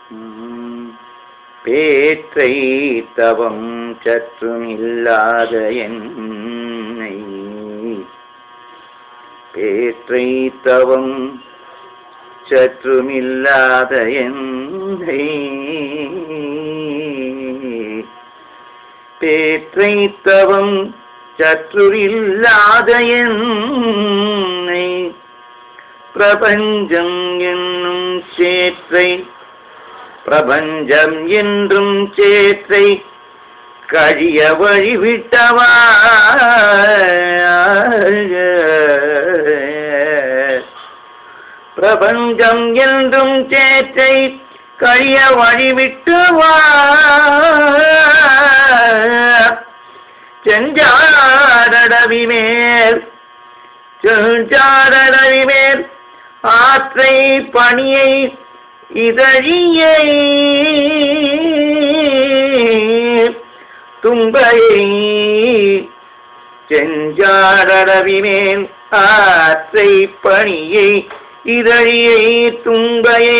உம், பேற்றை தவம் சற்றும் இல்லாத என்னை பேற்றை தவம் சற்றுமில்லாத என்னை பேற்றை தவம் சற்றுரில்லாத என்னை பிரபஞ்சம் என்னும் சேற்றை பிரபஞ்சம் என்றும் சேற்றை கழிய வழிவிட்டவா பிரபஞ்சம் என்றும் சேற்றை கழிய வழிவிட்டவா செஞ்சாரடவி மேல் செஞ்சாரடவி மேல் ஆற்றை பணியை இதழியை தும்பையை செஞ்சாரடவி மேல் ஆற்றை பணியை இதழியை தும்பையை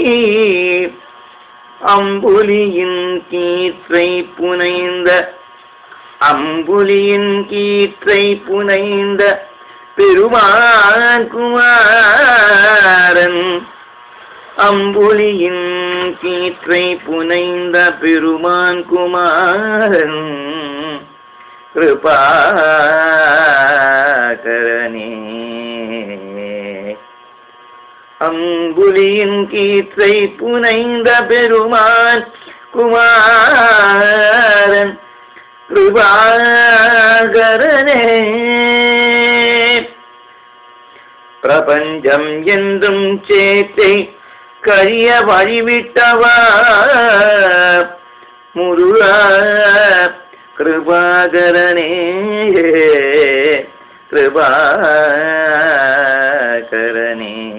அம்புலியின் கீற்றை புனைந்த அம்புலியின் கீற்றை புனைந்த பெருமான் குமாரன் அம்புலியின் கீற்றை புனைந்த பெருமான் குமாரன் கிருபாகரனே அம்புலியின் கீற்றை புனைந்த பெருமான் குமாரன் கிருபாகரனே பிரபஞ்சம் என்றும் சேத்தை கரிய வழிவிட்டவா முருகா கிருபாகரனே கிருபாகரனே